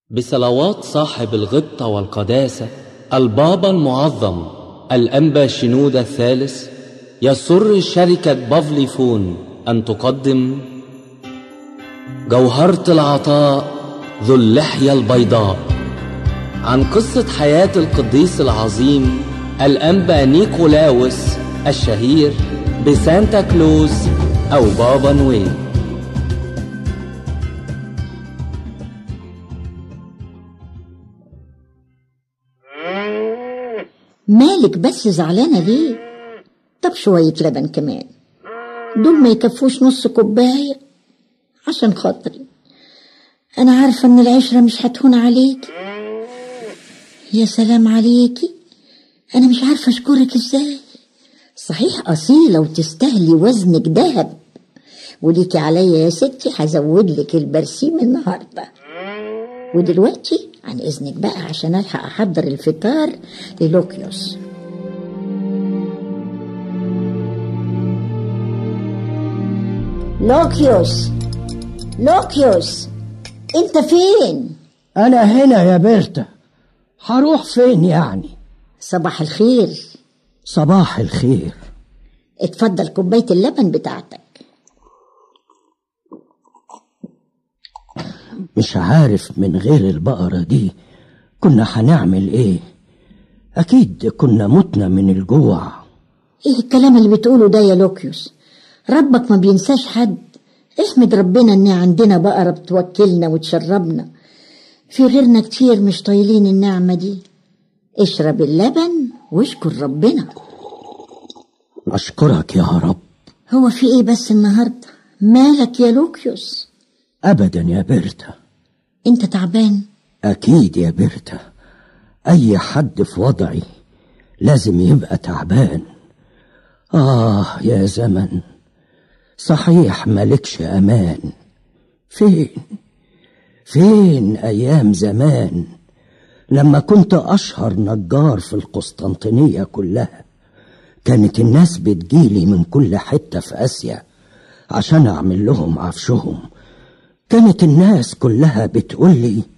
بصلوات صاحب الغبطة والقداسة البابا المعظم الأنبا شنودة الثالث يسر شركة بافلي فون أن تقدم جوهرة العطاء ذو اللحية البيضاء عن قصة حياة القديس العظيم الأنبا نيكولاوس الشهير بسانتا كلوز أو بابا نويل مالك بس زعلانة ليه طب شوية لبن كمان دول ما يكفوش نص كوباية عشان خاطري أنا عارفة إن العشرة مش هتهون عليكي يا سلام عليكي أنا مش عارفة أشكرك إزاي صحيح أصيلة وتستاهلي وزنك دهب وليكي عليا يا ستي هزود لك البرسيم النهارده ودلوقتي عن إذنك بقى عشان ألحق أحضر الفطار للوكيوس لوكيوس لوكيوس انت فين أنا هنا يا بيرتا هروح فين يعني صباح الخير صباح الخير اتفضل كوباية اللبن بتاعتك مش عارف من غير البقرة دي كنا هنعمل ايه أكيد كنا متنا من الجوع ايه الكلام اللي بتقوله ده يا لوكيوس ربك ما بينساش حد احمد ربنا ان عندنا بقرة بتوكلنا وتشربنا في غيرنا كتير مش طايلين النعمة دي اشرب اللبن واشكر ربنا أشكرك يا رب هو في ايه بس النهاردة مالك يا لوكيوس أبدا يا بيرتا انت تعبان أكيد يا بيرتا أي حد في وضعي لازم يبقى تعبان آه يا زمن صحيح ملكش أمان فين فين أيام زمان لما كنت أشهر نجار في القسطنطينية كلها كانت الناس بتجيلي من كل حتة في آسيا عشان أعمل لهم عفشهم كانت الناس كلها بتقولي